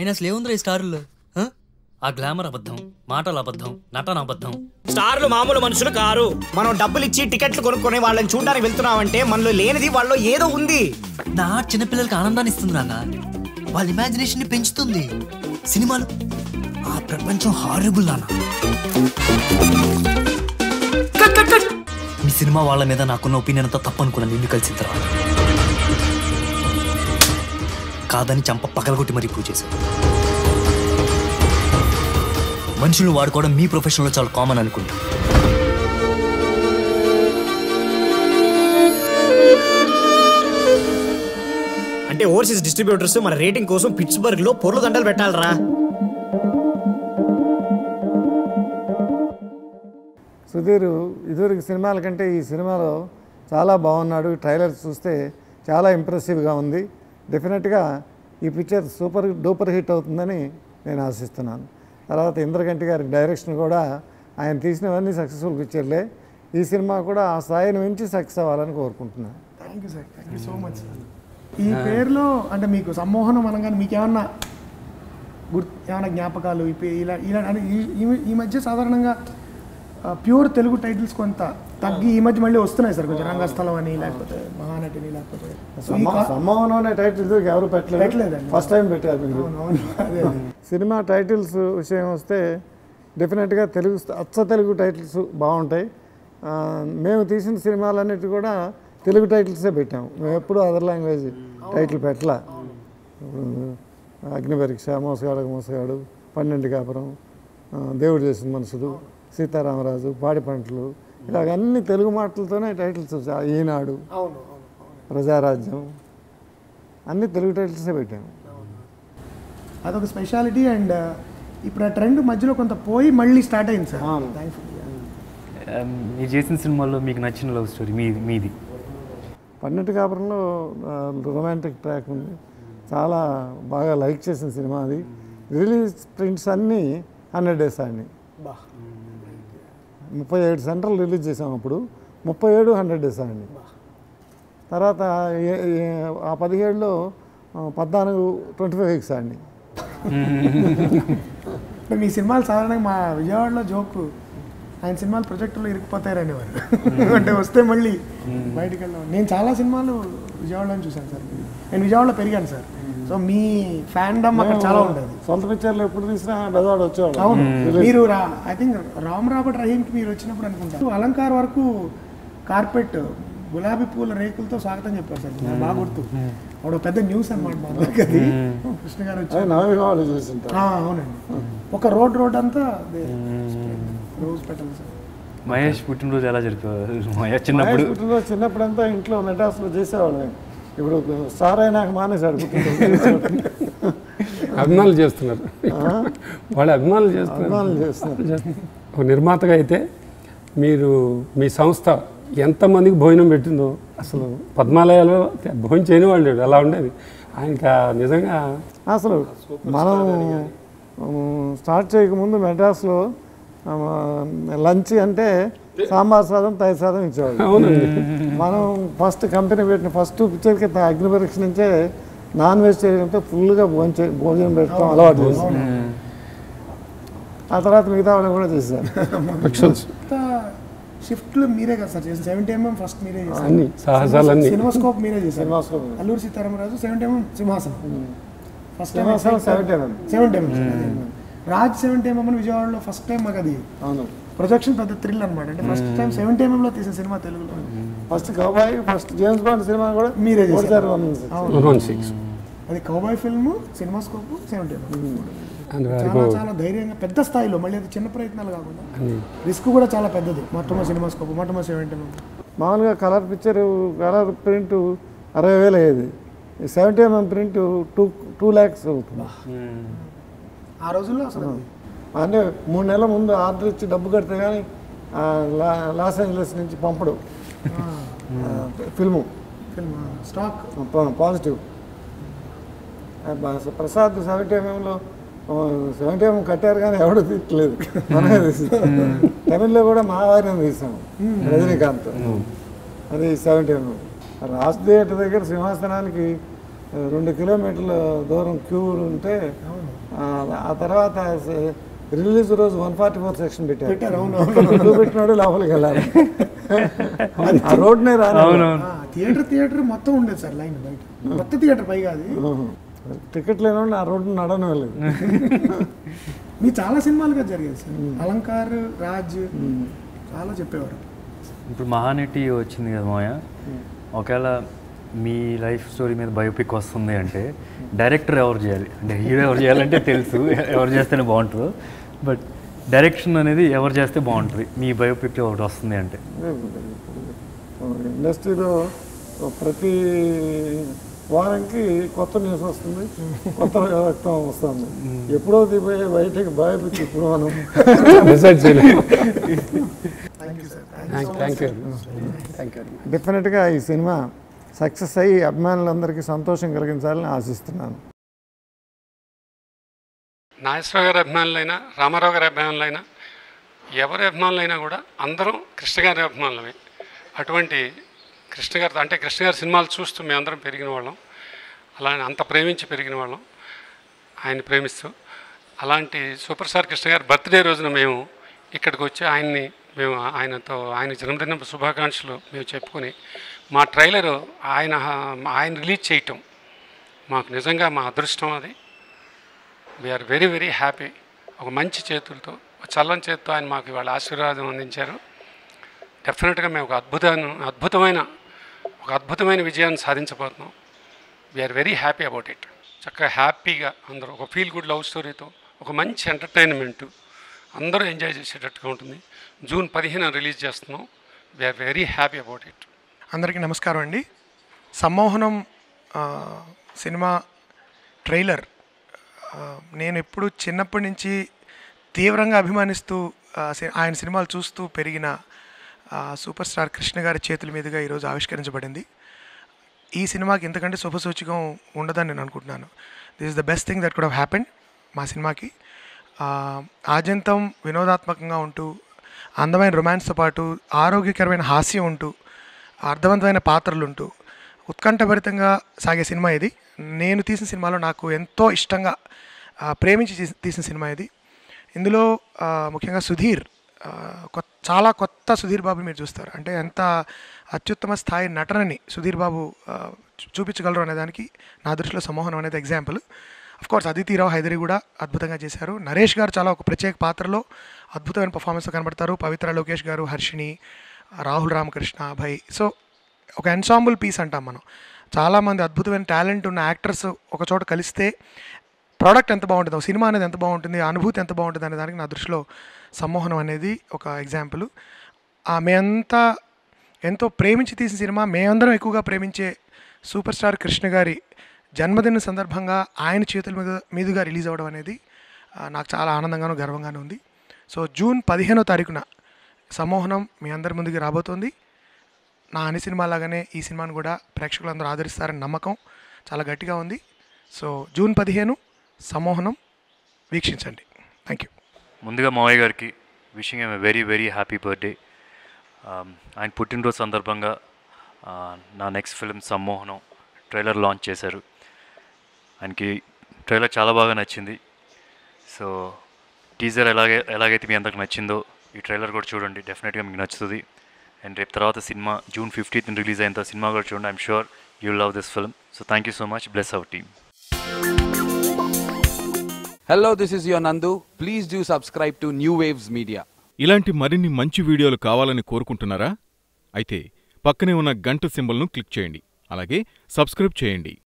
ఆయన అసలు ఏముందిరా ఈ స్టార్లో ఆ? ఆ గ్లామర్ అబద్ధం మాటల అబద్ధం నటన అబద్ధం స్టార్లు మామూలు మనుషులు కారు మనం డబ్బులు ఇచ్చి టికెట్లు కొనుక్కొని వాళ్ళని చూడడానికి వెళ్తున్నామంటే మనలో లేనిది వాళ్ళలో ఏదో ఉంది నా చిన్నపిల్లలకి ఆనందాన్ని ఇస్తుంది నాన్న వాళ్ళ ఇమాజినేషన్ ని పెంచుతుంది సినిమాలు ఆ ప్రపంచం హారబుల్ నాన్న మీ సినిమా వాళ్ళ మీద నాకున్న ఒపీనియన్ అంతా తప్పనుకున్నాను నిన్ను కలిసిన తర్వాత కాదని చంప పగలగొట్టి మరీ ప్రూవ్ చేశారు మనుషులను వాడుకోవడం మీ ప్రొఫెషన్లో చాలా కామన్ అనుకుంటా అంటే ఓవర్సీస్ డిస్ట్రిబ్యూటర్స్ మన రేటింగ్ కోసం పిట్స్బర్గ్ లో పొర్లు దండలు పెట్టాలరా సుధీర్ ఇదివరకు సినిమాల కంటే ఈ సినిమాలో చాలా బాగున్నాడు ట్రైలర్ చూస్తే చాలా ఇంప్రెసివ్గా ఉంది డెఫినెట్గా ఈ పిక్చర్ సూపర్ డూపర్ హిట్ అవుతుందని నేను ఆశిస్తున్నాను తర్వాత ఇంద్రకంటి గారి డైరెక్షన్ కూడా ఆయన తీసినవన్నీ సక్సెస్ఫుల్ పిక్చర్లే ఈ సినిమా కూడా ఆ స్థాయిని మించి సక్సెస్ అవ్వాలని కోరుకుంటున్నాను thank you sir thank you so much sir ఈ పేరులో అంటే మీకు సమ్మోహనం అనగానే మీకు ఏమన్నా గుర్తు ఏమైనా జ్ఞాపకాలు ఈ పే- ఇలా ఇలా అంటే ఈ- ఈ- ఈ మధ్య సాధారణంగా ప్యూర్ తెలుగు టైటిల్స్ కొంత తగ్గి ఈ మధ్య మళ్ళీ వస్తున్నాయి సార్ కొంచెం రంగస్థలం అని లేకపోతే మహానటిని లేకపోతే సో ఈ కా- సమ్మోహనం అనే టైటిల్ ఇదివరకు ఎవరు పెట్టలేదు పెట్టలేదండి. ఫస్ట్ టైం పెట్టారు మీరు అవును, అవును. అదే అదే. సినిమా టైటిల్స్ విషయం వస్తే డెఫినెట్గా తెలుగు అచ్చ తెలుగు టైటిల్స్ బాగుంటాయి ఆ, మేము తీసిన సినిమాలన్నిటి కూడా తెలుగు టైటిల్సే పెట్టాము మేము ఎప్పుడూ అదర్ లాంగ్వేజ్ టైటిల్ పెట్టలా ఇప్పుడు అగ్నిపరీక్ష మోసగాడు మోసగాడు పన్నెండు కాపురం ఆ, దేవుడు చేసిన మనుషులు సీతారామరాజు పాడి పంటలు ఇలాగ అన్ని తెలుగు మాటలతోనే టైటిల్స్ వచ్చాయి ఈనాడు అవును అవును ప్రజారాజ్యం అన్ని తెలుగు టైటిల్సే పెట్టాము అదొక స్పెషాలిటీ అండ్ ఇప్పుడు ఆ ట్రెండ్ మధ్యలో కొంత పోయి మళ్ళీ స్టార్ట్ అయింది సార్ అవును. థ్యాంక్ఫుల్ మీరు చేసిన సినిమాల్లో మీకు నచ్చిన లవ్ స్టోరీ మీ మీది పన్నెండు కాపురంలో రొమాంటిక్ ట్రాక్ ఉంది చాలా బాగా లైక్ చేసిన సినిమా అది రిలీజ్ ప్రింట్స్ అన్నీ హండ్రెడ్ డేస్ ఆడినాయి బా ముప్పై ఏడు సెంటర్లు రిలీజ్ చేసాం అప్పుడు ముప్పై ఏడు హండ్రెడ్ డేస్ ఆడినాయి తర్వాత ఏ- ఏ- ఆ పదిహేడులో ఆ, పద్నాలుగు ట్వంటీ ఫైవ్ వీక్స్ ఆడినాయి అంటే మీ సినిమాలు సాధారణంగా మా విజయవాడలో జోక్ ఆయన సినిమాలు ప్రొజెక్టులో ఇరుక్కుపోతారు అనేవారు అంటే వస్తే మళ్ళీ బయటికి వెళ్ళాం నేను చాలా సినిమాలు విజయవాడలో చూశాను సార్ నేను విజయవాడలో పెరిగాను సార్ సో మీ ఫ్యాన్డమ్ అక్కడ చాలా ఉంటుంది సొంత పిక్చర్లు ఎప్పుడు తీసినా బెదవాడ వచ్చేవాడు అవును మీరు రా ఐ థింక్ రామ్ రాబర్ట్ రహీంకి మీరు వచ్చినప్పుడు అనుకుంటా అలంకార్ వరకు కార్పెట్ గులాబీ పూల రేకులతో స్వాగతం చెప్పారు సార్ నాకు బాగా గుర్తు అప్పుడు ఒక పెద్ద న్యూస్ అనమాట మా అందరికీ అది కృష్ణ గారు వచ్చి అది నవమి వాళ్ళు చూసింటారు ఆ, అవునండి ఒక రోడ్ రోడ్ అంతా రోజ్ పెట్టాలి సార్ మహేష్ పుట్టినరోజు ఎలా జరిపారు మహేష్ చిన్నప్పుడు మహేష్ పుట్టినరోజు చిన్నప్పుడంతా ఇంట్లో మెడ్రాస్లో చేసేవాళ్ళం ఇప్పుడు సార్ అయినాక మానేశాడు పుట్టినరోజు. అభిమానులు చేస్తున్నారు వాళ్ళు అభిమానులు చేస్తున్నారు అభిమానులు చేస్తున్నారు ఒక నిర్మాతగా అయితే మీరు మీ సంస్థ ఎంతమందికి భోజనం పెట్టిందో అసలు పద్మాలయాలో భోజనం చేయని వాళ్ళు లేడు. అలా ఉండేది ఆయనకి ఆ నిజంగా అసలు మనం ఉమ్, స్టార్ట్ చేయకముందు మెడ్రాస్లో ఆ, లంచ్ అంటే సాంబార్ సాదం తైరు సాదం ఇచ్చేవాళ్ళు అవునండి మనం ఫస్ట్ కంపెనీ పెట్టిన ఫస్ట్ పిక్చర్కి అగ్ని పరీక్ష నుంచే నాన్ వెజిటేరియన్తో ఫుల్గా భోజనం భోజనం పెట్టడం అలవాటు చేస్తాం ఆ తర్వాత మిగతా వాళ్ళు కూడా చేశారు ఫంక్షన్స్ షిఫ్ట్లు మీరే కదా సార్ చేసిన సెవెంటీ ఎంఎం ఫస్ట్ మీరే చేశారు అన్ని సాహసాలన్నీ సినిమాస్కోప్ మీరే చేశారు cinemascope. Alluri Sitaramaraju seventy MM Simhasanam first Simhasanam 70 mm. Seventy MM Raj seventy MM అని విజయవాడలో ఫస్ట్ టైం మాకు అది అవును ప్రొజెక్షన్ పెద్ద థ్రిల్ అనమాట అంటే ఫస్ట్ టైం సెవెంటీ ఎంఎంలో తీసిన సినిమా తెలుగులో first cowboy first James Bond సినిమా కూడా మీరే చేశారు. ఒకసారి పంపించారు. అవును వన్ సిక్స్ అది cowboy film cinemascope seventy MM and వారికి చాలా చాలా ధైర్యంగా పెద్ద స్థాయిలో మళ్ళీ అది చిన్న ప్రయత్నాలు కాకుండా రిస్క్ కూడా చాలా పెద్దది మొట్టమొదటి సినిమాస్కోప్ మొట్టమొదటి సెవెంటీ ఎంఎం మామూలుగా కలర్ పిక్చర్ కలర్ ప్రింట్ అరవై వేలు అయ్యేది seventy MM print two two lakhs అవుతుంది ఆ రోజుల్లో అసలు అంటే మూడు నెలల ముందు ఆర్డర్ ఇచ్చి డబ్బు కడితే కానీ ఆ, లా- లాస్ ఏంజలస్ నుంచి పంపడు ఆ, ఫిల్ము ఫిల్మ్ స్టాక్ ప- పాజిటివ్ ఆ, బ- ప్రసాద్ సెవెంటీ ఎంఎంలో సెవెంటీ ఎంఎం కట్టారు కానీ ఎవడు తీయట్లేదు మనమే తీసాం తమిళ్లో కూడా మహావార్యం తీసాము రజనీకాంత్ అది సెవెంటీ ఎంఎం రాజ్ థియేటర్ దగ్గర సింహాసనానికి రెండు కిలోమీటర్ల దూరం క్యూ ఉంటే ఆ, ఆ తర్వాత రిలీజ్ రోజు వన్ ఫార్టీ ఫోర్ సెక్షన్ పెట్టారు పెట్టారు, అవును, క్యూ పెట్టినాడు లోపలికి వెళ్ళాలి ఆ రోడ్నే రాను అవునవును ఆ, థియేటర్ థియేటర్ మొత్తం ఉండేది సార్ లైన్ బయట కొత్త థియేటర్ పైగా అది టికెట్ లేని ఆ రోడ్డు నడవడం వెళ్ళదు మీ చాలా సినిమాలుగా జరిగేది సార్ అలంకార్ రాజ్ చాలా చెప్పేవారు ఇప్పుడు మహానటి వచ్చింది కదా మాయ ఒకవేళ మీ లైఫ్ స్టోరీ మీద బయోపిక్ వస్తుంది అంటే డైరెక్టర్ ఎవరు చేయాలి అంటే హీరో ఎవరు చేయాలంటే తెలుసు ఎవరు చేస్తేనే బాగుంటుందో బట్ డైరెక్షన్ అనేది ఎవరు చేస్తే బాగుంటుంది మీ బయోపిక్ ఒకటి వస్తుంది అంటే ఇండస్ట్రీలో ప్రతి వారానికి కొత్త న్యూస్ వస్తుంది కొత్త రక్తం వస్తుంది ఎప్పుడో దిగిపోయే బయటకి బయోపిక్ ఇప్పుడు మనం డిసైడ్ చేయలేదు థ్యాంక్ యూ థ్యాంక్ యూ డెఫినెట్గా ఈ సినిమా సక్సెస్ అయ్యి అభిమానులందరికీ సంతోషం కలిగించాలని ఆశిస్తున్నాను నాగేశ్వరరావు గారి అభిమానులైనా రామారావు గారి అభిమానులైనా ఎవరి అభిమానులైనా కూడా అందరం కృష్ణ గారి అభిమానులమే అటువంటి కృష్ణ గారి అంటే కృష్ణ గారి సినిమాలు చూస్తూ మేమందరం పెరిగిన వాళ్ళం అలా అంత ప్రేమించి పెరిగిన వాళ్ళం ఆయన ప్రేమిస్తూ అలాంటి సూపర్ స్టార్ కృష్ణ గారి బర్త్డే రోజున మేము ఇక్కడికి వచ్చి ఆయన్ని మేము ఆయనతో ఆయన జన్మదిన శుభాకాంక్షలు మేము చెప్పుకొని మా ట్రైలర్ ఆయన ఆయన రిలీజ్ చేయటం మాకు నిజంగా మా అదృష్టం అది వీఆర్ వెరీ వెరీ హ్యాపీ ఒక మంచి చేతులతో ఒక చల్లని చేతితో ఆయన మాకు ఇవాళ ఆశీర్వాదం అందించారు డెఫినెట్గా మేము ఒక అద్భుతాన్ని అద్భుతమైన ఒక అద్భుతమైన విజయాన్ని సాధించబోతున్నాం we are very happy about it చక్కగా హ్యాపీగా అందరూ ఒక ఫీల్ గుడ్ లవ్ స్టోరీతో ఒక మంచి ఎంటర్టైన్మెంట్ అందరూ ఎంజాయ్ చేసేటట్టుగా ఉంటుంది జూన్ పదిహేను రిలీజ్ చేస్తున్నాం we are very happy about it అందరికీ నమస్కారం అండి సమ్మోహనం ఆ, సినిమా ట్రైలర్ ఆ, నేను ఎప్పుడు చిన్నప్పటి నుంచి తీవ్రంగా అభిమానిస్తూ ఆ, సి- ఆయన సినిమాలు చూస్తూ పెరిగిన ఆ, సూపర్ స్టార్ కృష్ణ గారి చేతుల మీదుగా ఈరోజు ఆవిష్కరించబడింది ఈ సినిమాకి ఇంతకంటే శుభసూచకం ఉండదని నేను అనుకుంటున్నాను this is the best thing that could have happened మా సినిమాకి ఆ, ఆద్యంతం వినోదాత్మకంగా ఉంటూ అందమైన రొమాన్స్తో పాటు ఆరోగ్యకరమైన హాస్యం ఉంటూ అర్థవంతమైన పాత్రలు ఉంటూ ఉత్కంఠభరితంగా సాగే సినిమా ఇది నేను తీసిన సినిమాలో నాకు ఎంతో ఇష్టంగా ఆ, ప్రేమించి తీసి- తీసిన సినిమా ఇది ఇందులో ఆ, ముఖ్యంగా సుధీర్ ఆ, కొత్త చాలా కొత్త సుధీర్ బాబు మీరు చూస్తారు అంటే ఎంత అత్యుత్తమ స్థాయి నటనని సుధీర్ బాబు ఆ, చూ- చూపించగలరు అనే దానికి నా దృష్టిలో సమూహం అనేది example of course Aditi Rao Hydari కూడా అద్భుతంగా చేశారు నరేష్ గారు చాలా ఒక ప్రత్యేక పాత్రలో అద్భుతమైన పర్ఫార్మెన్స్ కనబడతారు పవిత్ర లోకేష్ గారు హర్షిణి రాహుల్ రామకృష్ణ అభయ్ సో ఒక ఎన్సాంబుల్ పీస్ అంటాం మనం చాలామంది అద్భుతమైన టాలెంట్ ఉన్న యాక్టర్స్ ఒక చోట కలిస్తే ప్రోడక్ట్ ఎంత బాగుంటుంది ఒక సినిమా అనేది ఎంత బాగుంటుంది ఆ అనుభూతి ఎంత బాగుంటుంది అనే దానికి నా దృష్టిలో సమ్మోహనం అనేది ఒక ఎగ్జాంపుల్ ఆ మేమంతా ఎంతో ప్రేమించి తీసిన సినిమా మేమందరం ఎక్కువగా ప్రేమించే సూపర్ స్టార్ కృష్ణ గారి జన్మదిన సందర్భంగా ఆయన చేతుల మీద మీదుగా రిలీజ్ అవ్వడం అనేది ఆ, నాకు చాలా ఆనందంగాను గర్వంగాను ఉంది సో జూన్ పదిహేనో తారీఖున సమ్మోహనం మీ అందరి ముందుకి రాబోతోంది నా అన్ని సినిమా లాగానే ఈ సినిమాను కూడా ప్రేక్షకులందరూ ఆదరిస్తారని నమ్మకం చాలా గట్టిగా ఉంది సో జూన్ పదిహేను సమ్మోహనం వీక్షించండి థ్యాంక్ యూ ముందుగా మావయ్య గారికి wishing him very very happy birthday ఆయన పుట్టినరోజు సందర్భంగా ఆ, నా next film Sammohanam trailer launch చేశారు ఆయనకి ట్రైలర్ చాలా బాగా నచ్చింది సో టీజర్ ఎలాగే ఎలాగైతే మీ అందరికి నచ్చిందో ఈ ట్రైలర్ కూడా చూడండి డెఫినెట్గా మీకు నచ్చుతుంది అండ్ రేపు తర్వాత సినిమా జూన్ ఫిఫ్టీన్త్ రిలీజ్ అయిన తర్వాత సినిమా కూడా చూడండి I'm sure you love this film so thank you so much bless our team Hello, this is your Nandu. Please do subscribe to New Waves Media. ఇలాంటి మరిన్ని మంచి వీడియోలు కావాలని కోరుకుంటున్నారా అయితే పక్కనే ఉన్న గంట సింబల్ను క్లిక్ చేయండి అలాగే సబ్స్క్రైబ్ చేయండి